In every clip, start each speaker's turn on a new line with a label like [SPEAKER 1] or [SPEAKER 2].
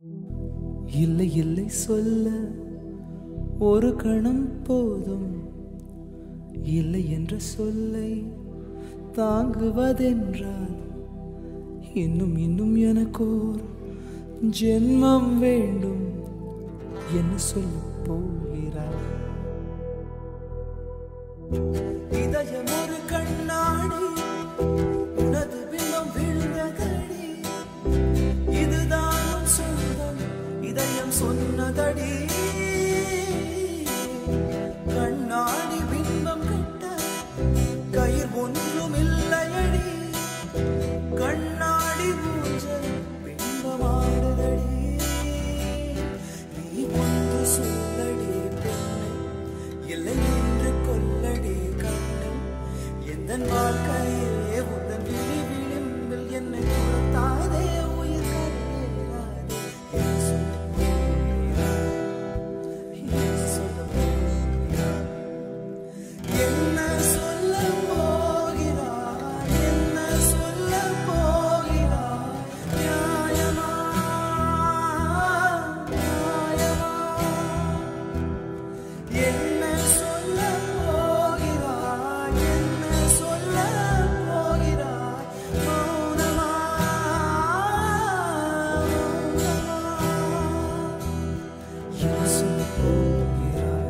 [SPEAKER 1] இல்லை இல்லை சொல்ல ஒரு கணம் போதும் இல்லை என்ற சொல்லை தாங்குவதென்றால் இன்னும் இன்னும் எனக்கோர் ஜென்மம் வேண்டும் என்ன சொல்ல போகிறார் இதயம் ஒரு கண்ணாடி உனது பிம்பம் விழுந்ததடி இதுதான் உன் சொந்தம் இதயம் சொன்னதடி கண்ணாடி பிம்பம் கட்ட கயிர் ஒன்றும் இல்லையடி கண்ணாடி ஊஞ்சல் பிம்பமாடுதடி நீ ஒன்று சொல்லடி பெண்ணே இல்லை என்று கொல்லடி கண்ணே எந்த வாழ்க்கையிலே உந்தன் விழி விளிம்பில் என்னை துரத்தாதே உயிர் கரையேறாதே. என் சொல்ல போகிறாய்? என் சொல்ல போகிறாய்? என்ன சொல்ல போகிறாய்? என்ன சொல்ல போகிறாய்? நியாயமா? நியாயமா? என்ன சொல்ல போகிறாய் என்ன சொல்ல போகிறாய் மௌனமா என்ன சொல்ல போகிறாய்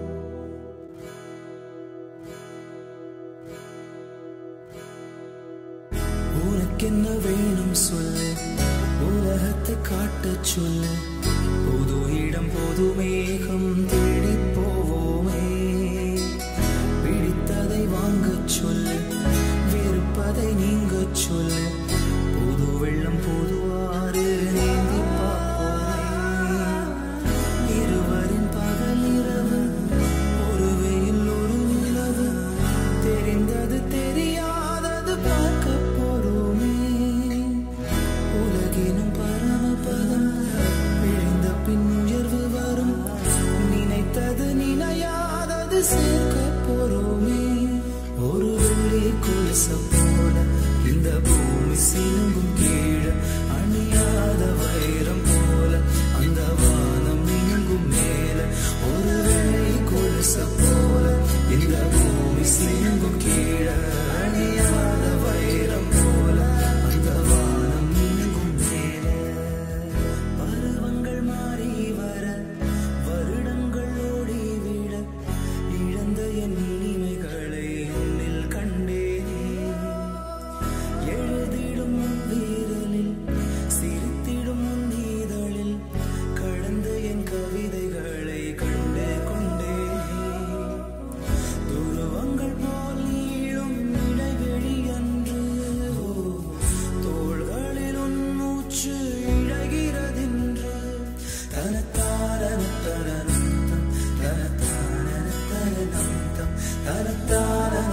[SPEAKER 1] உனக்கென்ன வேணும் சொல்லு உலகத்தை காட்டச் சொல்லு புது இடம் புது மேகம் தேடி போவோமே பிடித்ததை வாங்கச் சொல்லு வெறுப்பதை நீங்கச் சொல்லு புது வெள்ளம் புது ஆறு நீந்தி பார்ப்போமே இருவரின் பகல் இரவு ஒரு வெயில் ஒரு நிலவு தெரிந்தது தெரியாதது பார்க்க போறோமே உலகினும் பரமபதம் விழுந்த பின் உயர்வு வரும் நினைத்தது நினையாதது சேர்க்க போறோமே ஒரு வெள்ளி கொலுசம் போல இந்த பூமி சிலுங்கும் கீழே அணியாத வைரம் போல அந்த வானம் நீங்கும் மேல ஒரு வெள்ளி கொலுச போல இந்த பூமி சிலுங்கும் கீழே அணியாத வைரம் போல அந்த வானம் நீங்கும் மேல பருவங்கள் மாறி வர வருடங்கள் ஓடி விட இழந்த என் இனிமைகளை உன்னில் கண்டேனே எழுதிடும் உன் வீரலில் சிரித்திடும் உன் நீதழில் கடந்த என் கவிதைகளை கண்டே கொண்டேனே துருவங்கள் போல் நீளும் இடைவெளி அன்று ஓ, தோள்களில் உன் மூச்சு இழகிறதென்று தனத்தாரன தனந்தம் தனத்தாரன தனந்தம் தனத்தாரன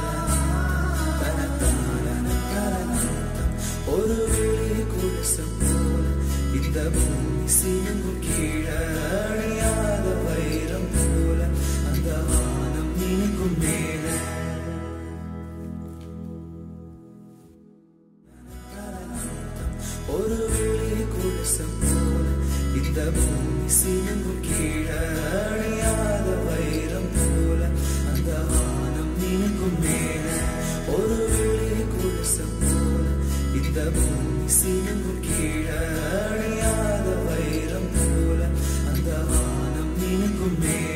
[SPEAKER 1] தனத்தாரன தனந்தம் ஒரு வெளி குடிசம் போல இந்த பூமி சினுங்கும் கீழே அணியாத வைரம் போல அந்த வானம் நீங்கும் மேலே ஒரு வெளி குடிசம் போல இந்த பூமி சினுங்கும் கீழே அணியாத வைரம் போல அந்த வானம் நீங்கும் மேலே ஒரு வெளி குடிசம் போல இந்த பூமி சினுங்கும் கீழே அணியாத வைரம் போல அந்த வானம் நீங்கும் மேலே